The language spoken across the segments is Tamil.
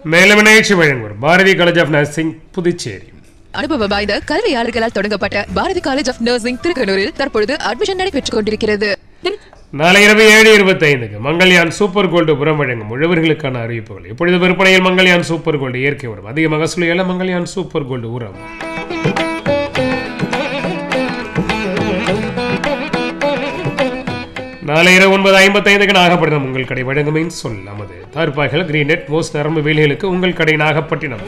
மேலும் நிகழ்ச்சி வழங்குவோர் Bharathi college of nursing Puducherry அனுபவம் வாய்ந்த கல்வியாளர்களால் தொடங்கப்பட்ட பாரதி காலேஜ் ஆஃப் நர்சிங் திருக்கனூரில் தற்பொழுது அட்மிஷன் நடைபெற்றுக் கொண்டிருக்கிறது நாளை இரவு ஏழு இருபத்தி ஐந்துக்கு மங்கள்யான் சூப்பர் கோல்டு புறம் வழங்கும் உழவர்களுக்கான அறிவிப்புகள் இப்பொழுது விற்பனையில் மங்கள்யான் சூப்பர் கோல்டு இயற்கை உரம் அதிக மகசூலியல்ல மங்கள்யான் சூப்பர் கோல்டு உரம் நாளை இரவு ஒன்பது ஐம்பத்தைந்துக்கு நாகப்பட்டினம் உங்கள் கடை வழங்குமின் சொல் நமது தார்பாய்கள் கிரீனெட் மோஸ் நரம்பு வேலிகளுக்கு உங்கள் கடை நாகப்பட்டினம்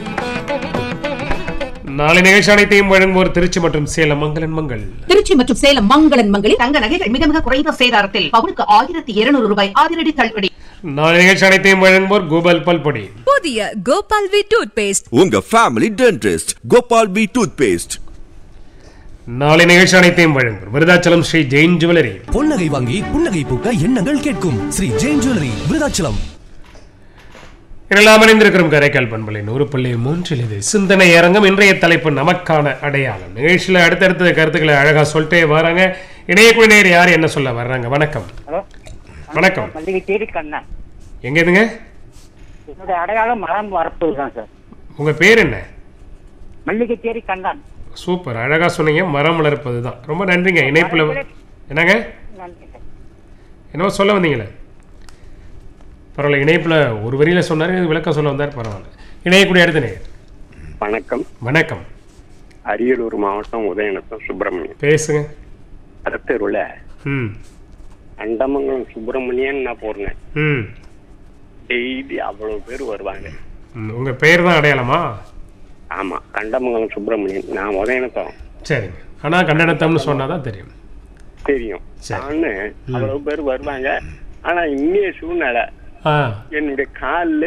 நாளை நிகழ்ச்சி அனைத்தையும் வழங்குவோர் திருச்சி மற்றும் சேலம் மங்களன் மங்கள் திருச்சி மற்றும் சேலம் மங்களன் மங்களில் தங்க நகைகள் மிக மிக குறைந்த சேதாரத்தில் பவுனுக்கு ஆயிரத்தி இருநூறு ரூபாய் அதிரடி தள்ளுபடி நாளை நிகழ்ச்சி அனைத்தையும் வழங்குவோர் கோபால் பல்பொடி புதிய கோபால் வி டூத் பேஸ்ட் உங்க family dentist Gopal B toothpaste நாளை நிகழ்ச்சி அனைத்தையும் வழங்குவோர் விருதாச்சலம் ஸ்ரீ ஜெயின் ஜுவல்லரி பொன்னகை வாங்கி புன்னகை பூக்க எண்ணங்கள் கேட்கும் ஸ்ரீ ஜெயின் ஜுவல்லரி விருதாச்சலம் எல்லாம் அறிந்திருக்கிறோம் கரைக்கால் பண்பலை நூறு புள்ளி மூன்றில் இது சிந்தனை அரங்கம் இன்றைய தலைப்பு நமக்கான அடையாளம் நிகழ்ச்சியில் அடுத்தடுத்த கருத்துக்களை அழகா சொல்லிட்டே வராங்க இணையக்குழு நேர் யார் என்ன சொல்ல வர்றாங்க வணக்கம் ஹலோ வணக்கம் மல்லிகை தேடி கண்ணன் எங்க இதுங்க என்னுடைய அடையாளம் மரம் வரப்போது தான் சார் உங்க பேர் என்ன மல்லிகை தேடி கண்ணன் சூப்பர் அழகா சொன்னீங்க மரம் வளர்ப்பது தான் ரொம்ப நன்றிங்க இணைப்புல என்னங்க நன்றி சார் என்னவோ சொல்ல வந்தீங்களே பரவாயில்ல இணைப்புல ஒரு வரியில சொன்னாரு விளக்கம் சொல்ல வந்தார் பரவாயில்ல இணையக்கூடிய அடுத்த நேர் வணக்கம் வணக்கம் அரியலூர் மாவட்டம் உதயநத்தம் சுப்பிரமணியன் பேசுங்க அடுத்தருல ம் அண்டமங்கலம் சுப்பிரமணியன் நான் போறேன் ம் டெய்லி அவ்வளவு பேர் வருவாங்க ம், உங்க பெயர் தான் அடையாளமா ஆமா கண்டமங்கலம் சுப்பிரமணியன் நான் உதயநத்தம் சரிங்க ஆனா கண்டனத்தம்னு சொன்னாதான் தெரியும் தெரியும் சரி. நானு அவ்வளவு பேர் வருவாங்க ஆனா இன்னைய சூழ்நிலை ஆ என்னுடைய கால்ல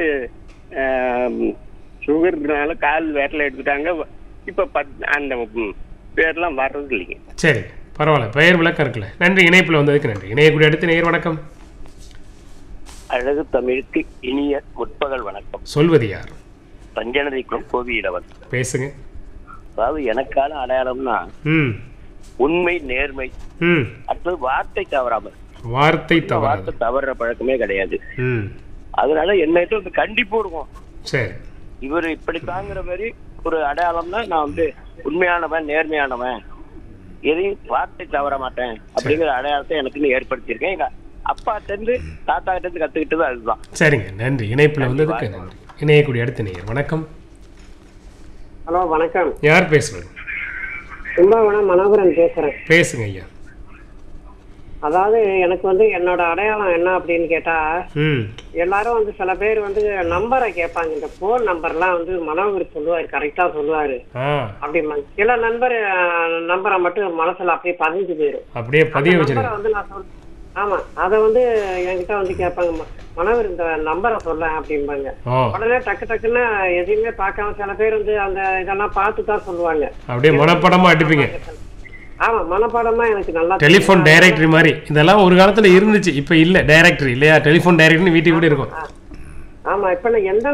சுகர்னால கால் விரல எடுத்துட்டாங்க இப்ப பத்- அந்த ம், பேர்லாம் வர்றது இல்லைங்க சரி பரவாயில்ல பெயர் விளக்கம் இருக்குல்ல நன்றி இணைப்பில் வந்ததுக்கு நன்றி இணையக்கூடிய அடுத்த நேர் வணக்கம் அழகு தமிழுக்கு இனிய முற்பகல் வணக்கம் சொல்வது யார் பஞ்சநதிக்குளம் கோவியிடவன் பேசுங்க அதாவது எனக்கான அடையாளம்னா ம் உண்மை நேர்மை ம் அடுத்தது வார்த்தை தவறாம வார்த்தை வார்த்தை தவறாது தவறுற பழக்கமே கிடையாது ம் அதனால என்னைட்டு வந்து கண்டிப்பு இருக்கும் சரி இவர் இப்படி தாங்குற மாதிரி ஒரு அடையாளம்னா நான் வந்து உண்மையானவன் நேர்மையானவன் எதையும் வார்த்தை தவற மாட்டேன் அப்படிங்கிற அடையாளத்தை எனக்குன்னு ஏற்படுத்தியிருக்கேன் எங்க அப்பாட்ட இருந்து தாத்தா கிட்ட இருந்து கத்துக்கிட்டது அதுதான் சரிங்க நன்றி இணைப்பில் வந்ததுக்கு நன்றி இணையக்கூடிய அடுத்த நேர் வணக்கம் ஹலோ வணக்கம் யார் பேசுறது கும்பகோணம் மனோகரன் பேசுறேன் பேசுங்க ஐயா அதாவது எனக்கு வந்து என்னோட அடையாளம் என்ன அப்படின்னு கேட்டா ம் எல்லாரும் வந்து சில பேர் வந்து நம்பரை கேட்பாங்க இந்த போன் நம்பர்லாம் வந்து மனோகர் சொல்லுவாரு கரெக்டா சொல்லுவாரு ஆ அப்படிம்பாங்க சில நண்பர் நம்பரை மட்டும் மனசுல அப்படியே பதிஞ்சு போயிரும் அப்படியே பதிய நம்பரை வச்சிருங்க வந்து நான் சொல் ஆமா அத வந்து என்கிட்ட வந்து கேட்பாங்க "ம- மனோகர் இந்த நம்பரை சொல்ல அப்படிம்பாங்க ஓ உடனே டக்கு டக்குன்னு எதையுமே பார்க்காம சில பேர் வந்து அந்த இதெல்லாம் பார்த்து தான் சொல்லுவாங்க அப்படியே மனப்படமா அடிப்பீங்க ஆமா மனப்பாடமா எனக்கு நல்லா டெலிஃபோன் தெரியும். டைரக்டரி மாதிரி இதெல்லாம் ஒரு காலத்துல இருந்துச்சு இப்ப இல்ல டைரக்டரி இல்லையா டெலிஃபோன் டைரக்டரி வீட்டுக்கு கூட இருக்கும் ஆமா இப்ப நான் எந்த